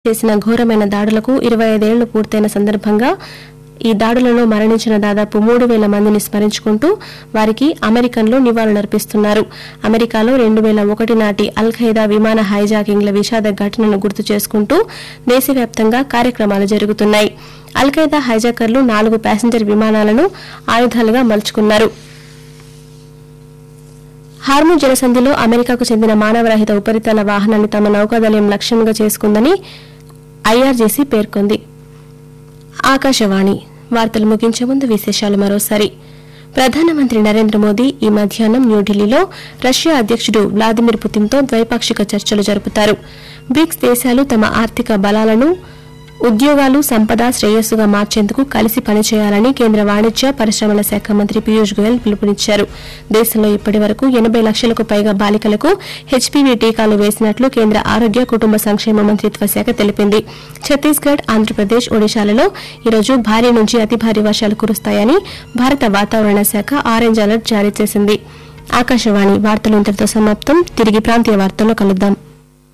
చేసిన ఘోరమైన దాడులకు ఇరవై ఐదేళ్లు పూర్తయిన సందర్భంగా ఈ దాడులలో మరణించిన దాదాపు మూడు వేల మందిని స్మరించుకుంటూ వారికి అమెరికన్లు నివాళులర్పిస్తున్నారు అమెరికాలో రెండు వేల ఒకటి నాటి అల్ ఖైదా విమాన హైజాకింగ్ల విషాద ఘటనను గుర్తు చేసుకుంటూ దేశవ్యాప్తంగా కార్యక్రమాలు జరుగుతున్నాయి అల్ ఖైదా హైజాకర్లు నాలుగు ప్యాసింజర్ విమానాలను ఆయుధాలుగా మలుచుకున్నారు హార్ము జలసంధిలో అమెరికాకు చెందిన మానవరహిత ఉపరితల వాహనాన్ని తమ నౌకాదళం లక్ష్యంగా చేసుకుందని ఐఆర్జీసీ పేర్కొంది ఆకాశవాణి వార్తలు ముగించే ముందు విశేషాలు మరోసారి ప్రధానమంత్రి నరేంద్ర మోదీ ఈ మధ్యాహ్నం న్యూఢిల్లీలో రష్యా అధ్యక్షుడు వ్లాదిమిర్ పుతిన్తో ద్వైపాక్షిక చర్చలు జరుపుతారు బ్రిక్స్ దేశాలు తమ ఆర్థిక బలాలను ఉద్యోగాలు సంపద శ్రేయస్సుగా మార్చేందుకు కలిసి పనిచేయాలని కేంద్ర వాణిజ్య పరిశ్రమల శాఖ మంత్రి పీయూష్ గోయల్ పిలుపునిచ్చారు దేశంలో ఇప్పటి వరకు ఎనబై లక్షలకు పైగా బాలికలకు హెచ్పీవీ టీకాలు వేసినట్లు కేంద్ర ఆరోగ్య కుటుంబ సంక్షేమ మంత్రిత్వ శాఖ తెలిపింది ఛత్తీస్గఢ్ ఆంధ్రప్రదేశ్ ఒడిశాలలో ఈరోజు భారీ నుంచి అతి భారీ వర్షాలు కురుస్తాయని భారత వాతావరణ శాఖ ఆరెంజ్ అలర్ట్ జారీ చేసింది ఆకాశవాణి వార్తలు ఇంతటితో సమాప్తం తిరిగి ప్రాంతీయ వార్తల్లో కలుద్దాం